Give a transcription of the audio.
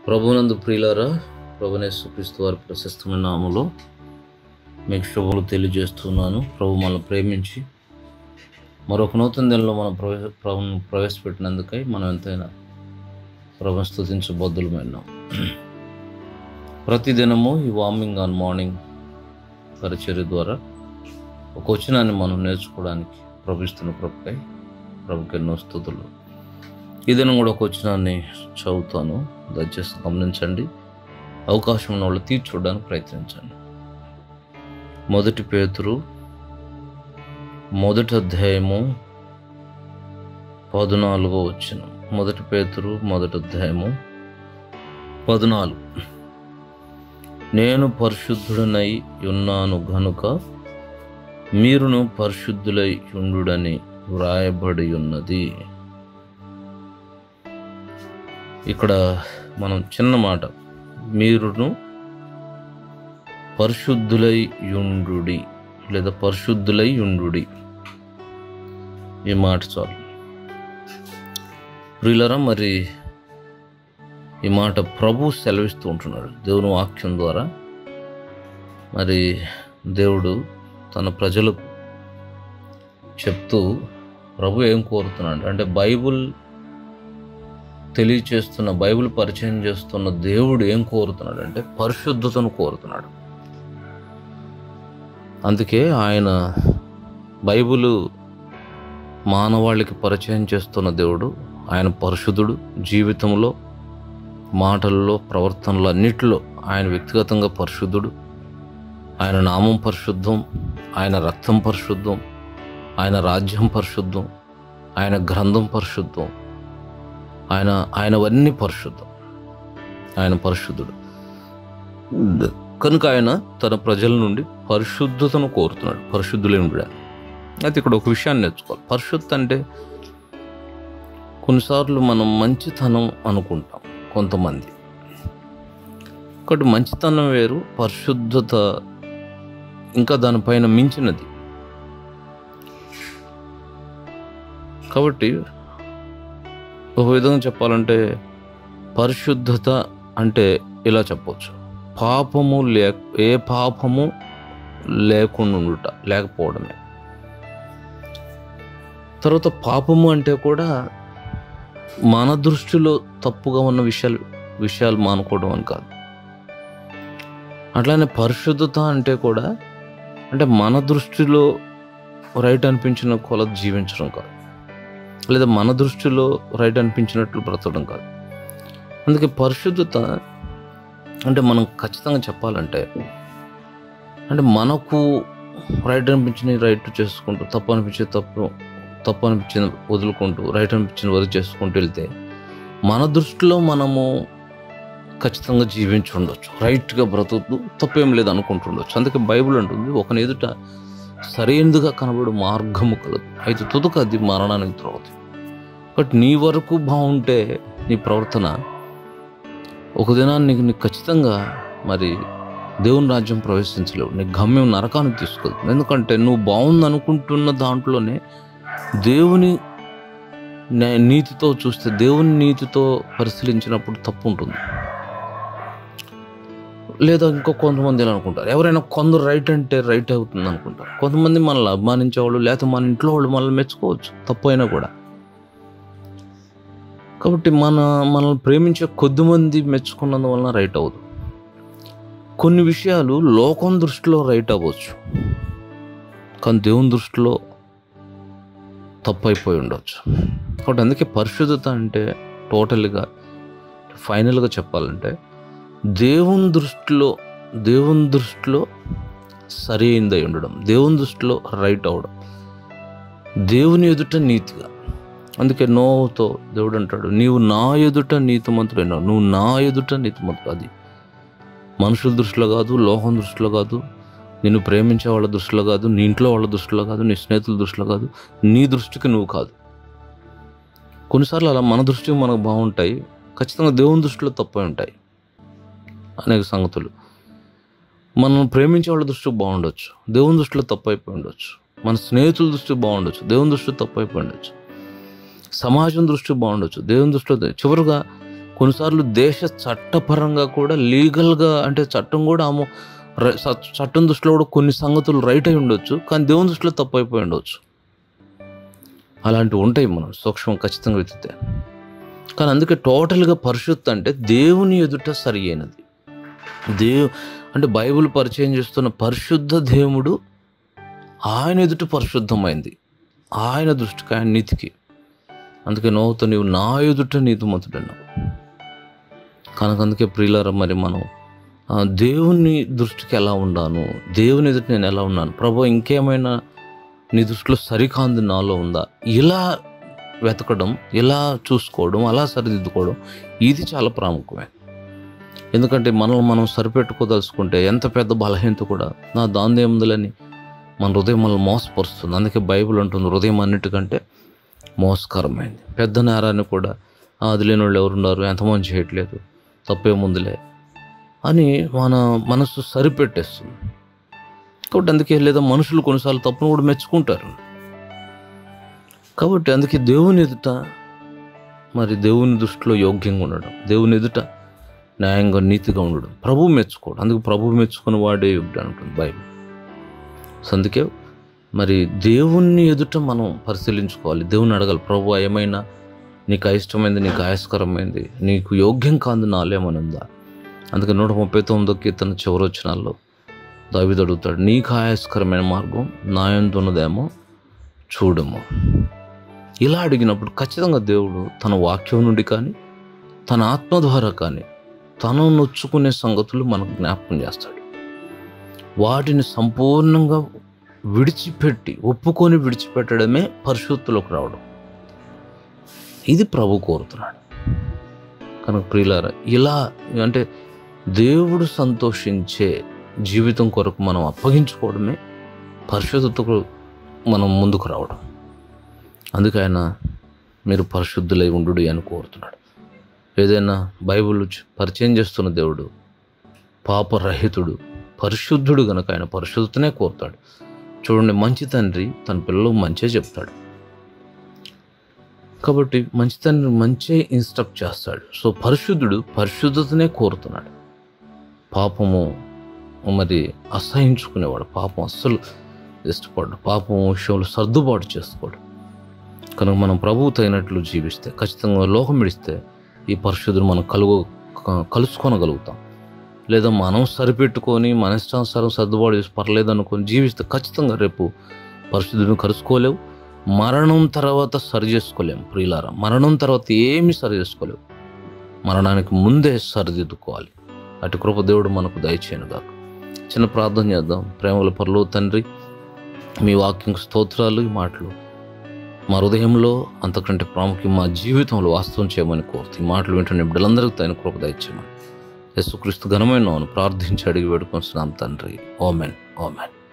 ప్రభునందు ప్రియులారా ప్రభునేసు క్రీస్తు వారి ప్రశస్తమైన నామములో మీకు శుభములు తెలియజేస్తున్నాను ప్రభు మనల్ని ప్రేమించి మరొక నూతన దినంలో మనం ప్రవేశ ప్రభును ప్రవేశపెట్టినందుకై మనం ఎంతైనా ప్రభుని స్థుతించబద్దులమైనాం ప్రతిదినము ఈ వార్మింగ్ ఆన్ మార్నింగ్ పరిచర్య ద్వారా ఒక వచనాన్ని మనం నేర్చుకోవడానికి ప్రభిస్తున్న ప్రభుకై ప్రభుకి ఎన్నో స్థుతులు ఈ దినం కూడా ఒక వచనాన్ని చదువుతాను దయచేసి గమనించండి అవకాశం ఉన్న వాళ్ళు తీర్చి చూడడానికి ప్రయత్నించండి మొదటి పేతురు మొదటి అధ్యాయము పద్నాలుగో వచ్చిన మొదటి పేతురు మొదటి అధ్యాయము పద్నాలుగు నేను పరిశుద్ధుడనై ఉన్నాను గనుక మీరును పరిశుద్ధులై ఉండుడని వ్రాయబడి ఉన్నది ఇక్కడ మనం చిన్న మాట మీరును పరిశుద్ధులై యుండుడి లేదా పరిశుద్ధులై యుండుడి ఈ మాట చాలు ప్రియులరా మరి ఈ మాట ప్రభు సెలవిస్తూ ఉంటున్నాడు దేవుని వాక్యం ద్వారా మరి దేవుడు తన ప్రజలకు చెప్తూ ప్రభు ఏం కోరుతున్నాడు అంటే బైబుల్ తెలియచేస్తున్న బైబిల్ పరిచయం చేస్తున్న దేవుడు ఏం కోరుతున్నాడు అంటే పరిశుద్ధతను కోరుతున్నాడు అందుకే ఆయన బైబిల్ మానవాళికి పరిచయం చేస్తున్న దేవుడు ఆయన పరిశుద్ధుడు జీవితంలో మాటల్లో ప్రవర్తనలో అన్నిటిలో ఆయన వ్యక్తిగతంగా పరిశుద్ధుడు ఆయన నామం పరిశుద్ధం ఆయన రక్తం పరిశుద్ధం ఆయన రాజ్యం పరిశుద్ధం ఆయన గ్రంథం పరిశుద్ధం ఆయన ఆయనవన్నీ పరిశుద్ధం ఆయన పరిశుద్ధుడు కనుక ఆయన తన ప్రజల నుండి పరిశుద్ధతను కోరుతున్నాడు పరిశుద్ధులేని కూడా అయితే ఇక్కడ ఒక విషయాన్ని నేర్చుకోవాలి పరిశుద్ధ అంటే కొన్నిసార్లు మనం మంచితనం అనుకుంటాం కొంతమంది ఒకటి మంచితనం వేరు పరిశుద్ధత ఇంకా దానిపైన మించినది కాబట్టి ఒక విధంగా చెప్పాలంటే పరిశుద్ధత అంటే ఇలా చెప్పవచ్చు పాపము లే ఏ పాపము లేకుండా ఉండుట లేకపోవడమే తర్వాత పాపము అంటే కూడా మన దృష్టిలో తప్పుగా ఉన్న విషయాలు విషయాలు మానుకోవడం అని కాదు అట్లానే పరిశుద్ధత అంటే కూడా అంటే మన దృష్టిలో రైట్ అనిపించిన కొలత జీవించడం కాదు లేదా మన దృష్టిలో రైట్ అనిపించినట్లు బ్రతకడం కాదు అందుకే పరిశుద్ధత అంటే మనం ఖచ్చితంగా చెప్పాలంటే అంటే మనకు రైట్ అనిపించిన రైట్ చేసుకుంటూ తప్పు అనిపించే తప్పు తప్పు అనిపించిన వదులుకుంటూ రైట్ అనిపించిన వదిలి చేసుకుంటూ వెళ్తే మన దృష్టిలో మనము ఖచ్చితంగా జీవించి ఉండొచ్చు రైట్గా బ్రతుకుతూ తప్పేం లేదు అనుకుంటుండొచ్చు అందుకే బైబిల్ అంటుంది ఒకని ఎదుట సరైనదిగా కనబడు మార్గము కలదు అయితే తుదక అది మరణానికి త్రోవది బట్ నీ వరకు బాగుంటే నీ ప్రవర్తన ఒక దినాన్ని నీకు నీకు ఖచ్చితంగా మరి దేవుని రాజ్యం ప్రవేశించలేవు నీ గమ్యం నరకానికి తీసుకెళ్తుంది ఎందుకంటే నువ్వు బాగుంది అనుకుంటున్న దాంట్లోనే దేవుని న్యాయ- నీతితో చూస్తే దేవుని నీతితో పరిశీలించినప్పుడు తప్పు ఉంటుంది లేదా ఇంకో కొంతమంది ఎలా అనుకుంటారు ఎవరైనా కొందరు రైట్ అంటే రైట్ అవుతుంది అనుకుంటారు కొంతమంది మనల్ని అభిమానించేవాళ్ళు లేకపోతే మన ఇంట్లో వాళ్ళు మనల్ని మెచ్చుకోవచ్చు తప్పు అయినా కూడా కాబట్టి మన మనల్ని ప్రేమించే కొద్దిమంది మెచ్చుకున్నందువలన రైట్ అవ్వదు కొన్ని విషయాలు లోకం దృష్టిలో రైట్ అవ్వచ్చు కానీ దేవుని దృష్టిలో తప్పు అయిపోయి ఉండవచ్చు కాబట్టి అందుకే పరిశుద్ధత అంటే టోటల్గా ఫైనల్గా చెప్పాలంటే దేవుని దృష్టిలో దేవుని దృష్టిలో సరి అయిందై ఉండడం దేవుని దృష్టిలో రైట్ అవడం దేవుని ఎదుట నీతిగా అందుకే నోతో దేవుడు అంటాడు నీవు నా ఎదుట నీతిమంతుడైనావు నువ్వు నా ఎదుట నీతిమంతుడు అది మనుషుల దృష్టిలో కాదు లోకం దృష్టిలో కాదు నిన్ను ప్రేమించే వాళ్ళ దృష్టిలో కాదు నీ ఇంట్లో వాళ్ళ దృష్టిలో కాదు నీ స్నేహితుల దృష్టిలో కాదు నీ దృష్టికి నువ్వు కాదు కొన్నిసార్లు అలా మన దృష్టికి మనకు బాగుంటాయి ఖచ్చితంగా దేవుని దృష్టిలో తప్పై ఉంటాయి అనేక సంగతులు మనం ప్రేమించే వాళ్ళ దృష్టికి బాగుండొచ్చు దేవుని దృష్టిలో తప్పు అయిపోయి ఉండొచ్చు మన స్నేహితుల దృష్టికి బాగుండొచ్చు దేవుని దృష్టిలో తప్పు అయిపోయి ఉండొచ్చు సమాజం దృష్టి బాగుండొచ్చు దేవుని దృష్టిలో చివరిగా కొన్నిసార్లు దేశ చట్టపరంగా కూడా లీగల్గా అంటే చట్టం కూడా ఆమె ర- స- చట్టం దృష్టిలో కూడా కొన్ని సంగతులు రైట్ అయి ఉండొచ్చు కానీ దేవుని దృష్టిలో తప్పు అయిపోయి ఉండొచ్చు అలాంటివి ఉంటాయి మనం సూక్ష్మం ఖచ్చితంగా వెతితే కానీ అందుకే టోటల్గా పరిశుద్ధ అంటే దేవుని ఎదుట సరి అయినది దేవు అంటే బైబిల్ పరిచయం చేస్తున్న పరిశుద్ధ దేవుడు ఆయన ఎదుట పరిశుద్ధమైంది ఆయన దృష్టికి ఆయన నీతికి అందుకే నోవుతో నీవు నా ఎదుట నీతిమంతుడన్నావు కనుక అందుకే ప్రియులారా మరి మనం ఆ, దేవుని దృష్టికి ఎలా ఉన్నాను దేవుని ఎదుట నేను ఎలా ఉన్నాను ప్రభు ఇంకేమైనా నీ దృష్టిలో సరికాంది నాలో ఉందా ఇలా వెతకడం ఇలా చూసుకోవడం అలా సరిదిద్దుకోవడం ఇది చాలా ప్రాముఖ్యమే ఎందుకంటే మనల్ని మనం సరిపెట్టుకోదలుచుకుంటే ఎంత పెద్ద బలహీనత కూడా నా దాని ఏముందని మన హృదయం మనల్ని మోసపరుస్తుంది అందుకే బైబిల్ అంటుంది హృదయం అన్నిటికంటే మోసకరమైంది పెద్ద నేరాన్ని కూడా "ఆ, అది లేని వాళ్ళు ఎవరున్నారు ఎంతమంది చేయట్లేదు తప్పేముందులే అని మన మనసు సరిపెట్టేస్తుంది కాబట్టి అందుకే లేదా మనుషులు కొన్నిసార్లు తప్పును కూడా మెచ్చుకుంటారు కాబట్టి అందుకే దేవుని ఎదుట మరి దేవుని దృష్టిలో యోగ్యంగా ఉండడం దేవుని ఎదుట న్యాయంగా నీతిగా ఉండడం ప్రభువు మెచ్చుకోవడం అందుకు ప్రభువు మెచ్చుకుని వాడే యోగ్యుడు అంటుంది బైబిల్ సో అందుకే మరి దేవుణ్ణి ఎదుట మనం పరిశీలించుకోవాలి దేవుని అడగాలి ప్రభు ఏమైనా నీకు అయిష్టమైంది నీకు ఆయస్కరమైంది నీకు యోగ్యం కాదు నాలేమని ఉందా అందుకే నూట ముప్పై తొమ్మిదో కీర్తన చివరి వచ్చినాల్లో దావిది అడుగుతాడు నీకు ఆయస్కరమైన మార్గం నాయందున్నదేమో చూడము ఇలా అడిగినప్పుడు ఖచ్చితంగా దేవుడు తన వాక్యం నుండి కానీ తన ఆత్మ ద్వారా కానీ తను నొచ్చుకునే సంగతులు మనకు జ్ఞాపకం చేస్తాడు వాటిని సంపూర్ణంగా విడిచిపెట్టి ఒప్పుకొని విడిచిపెట్టడమే పరిశుద్ధులకు రావడం ఇది ప్రభు కోరుతున్నాడు కనుక ప్రియులారా ఇలా అంటే దేవుడు సంతోషించే జీవితం కొరకు మనం అప్పగించుకోవడమే పరిశుద్ధతకు మనం ముందుకు రావడం అందుకే ఆయన మీరు పరిశుద్ధులై ఉండు అని కోరుతున్నాడు ఏదైనా బైబిల్ చ- పరిచయం చేస్తున్న దేవుడు పాపరహితుడు పరిశుద్ధుడు గనక ఆయన పరిశుద్ధతనే కోరుతాడు చూడండి మంచి తండ్రి తన పిల్లలకు మంచే చెప్తాడు కాబట్టి మంచి తండ్రి మంచే ఇన్స్ట్రక్ట్ చేస్తాడు సో పరిశుద్ధుడు పరిశుద్ధతనే కోరుతున్నాడు పాపము మరి అసహించుకునేవాడు పాపం అస్సలు ఇష్టపడ్డు పాపం విషయంలో సర్దుబాటు చేసుకోడు కనుక మనం ప్రభువు తగినట్లు జీవిస్తే ఖచ్చితంగా లోకం విడిస్తే ఈ పరిశుద్ధుడు మనం కలుగు క- కలుసుకోనగలుగుతాం లేదా మనం సరిపెట్టుకొని మన ఇష్టానుసారం సర్దుబాటు చేసి పర్లేదు అనుకొని జీవిస్తే ఖచ్చితంగా రేపు పరిశుద్ధుడిని కలుసుకోలేవు మరణం తర్వాత సరి చేసుకోలేము ప్రియులారా మరణం తర్వాత ఏమీ సరి చేసుకోలేవు మరణానికి ముందే సరిదిద్దుకోవాలి అటు కృప దేవుడు మనకు దయచేయను గాక చిన్న ప్రార్థన చేద్దాం ప్రేమల పరలో తండ్రి మీ వాక్యం స్తోత్రాలు ఈ మాటలు మా హృదయంలో అంతకంటే ప్రాముఖ్యం మా జీవితంలో వాస్తవం చేయమని కోరుతూ ఈ మాటలు వింటున్న బిడ్డలందరికీ తగిన కృప దయచేయమని యేసుక్రీస్తు ఘనమైన నామమున ప్రార్థించి అడిగి వేడుకొస్తున్నాం తండ్రి ఓమెన్ ఓమెన్